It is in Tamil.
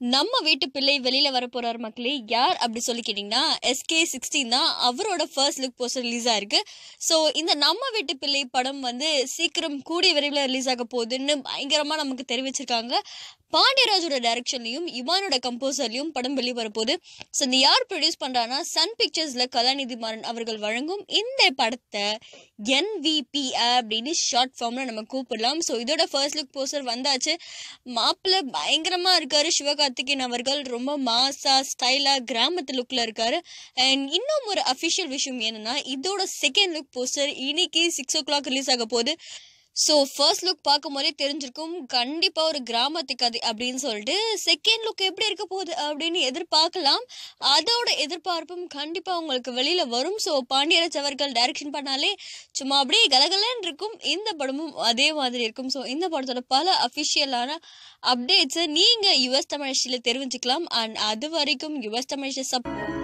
நம்ம வீட்டு பிள்ளை வெளியில வர போறார் மக்களே யார் அப்படி சொல்லி கேட்டீங்கன்னா எஸ்கே சிக்ஸ்டீன் தான் அவரோட ஃபர்ஸ்ட் லுக் போஸ்டர் ரிலீஸ் ஆயிருக்கு ஸோ இந்த நம்ம வீட்டு பிள்ளை படம் வந்து சீக்கிரம் கூடிய விரைவில் ரிலீஸ் ஆக போகுதுன்னு பயங்கரமா நமக்கு தெரிவிச்சிருக்காங்க பாண்டியராஜோட டைரக்ஷன்லையும் இவானோட கம்போசர்லையும் படம் வெளியே வரப்போகுது ஸோ இந்த யார் ப்ரொடியூஸ் பண்ணுறான்னா சன் பிக்சர்ஸில் கலாநிதி மாறன் அவர்கள் வழங்கும் இந்த படத்தை என்விபி அப்படின்னு ஷார்ட் ஃபார்மில் நம்ம கூப்பிடலாம் ஸோ இதோட ஃபர்ஸ்ட் லுக் போஸ்டர் வந்தாச்சு மாப்பிள்ளை பயங்கரமாக இருக்காரு சிவகார்த்திகேயன் அவர்கள் ரொம்ப மாசா ஸ்டைலாக கிராமத்து லுக்கில் இருக்காரு அண்ட் இன்னும் ஒரு அஃபிஷியல் விஷயம் என்னன்னா இதோட செகண்ட் லுக் போஸ்டர் இன்னைக்கு சிக்ஸ் ஓ கிளாக் ரிலீஸ் ஆக போகுது ஸோ ஃபர்ஸ்ட் லுக் பார்க்கும் போதே தெரிஞ்சிருக்கும் கண்டிப்பாக ஒரு கிராமத்து கதை அப்படின்னு சொல்லிட்டு செகண்ட் லுக் எப்படி இருக்க போகுது அப்படின்னு எதிர்பார்க்கலாம் அதோட எதிர்பார்ப்பும் கண்டிப்பாக உங்களுக்கு வெளியில் வரும் ஸோ பாண்டியராஜ் அவர்கள் டைரக்ஷன் பண்ணாலே சும்மா அப்படியே கலகலன்னு இருக்கும் இந்த படமும் அதே மாதிரி இருக்கும் ஸோ இந்த படத்தோட பல அஃபிஷியலான அப்டேட்ஸை நீங்கள் யுஎஸ் தமிழ் தெரிவிச்சுக்கலாம் அண்ட் அது வரைக்கும் யுஎஸ் தமிழ் சப்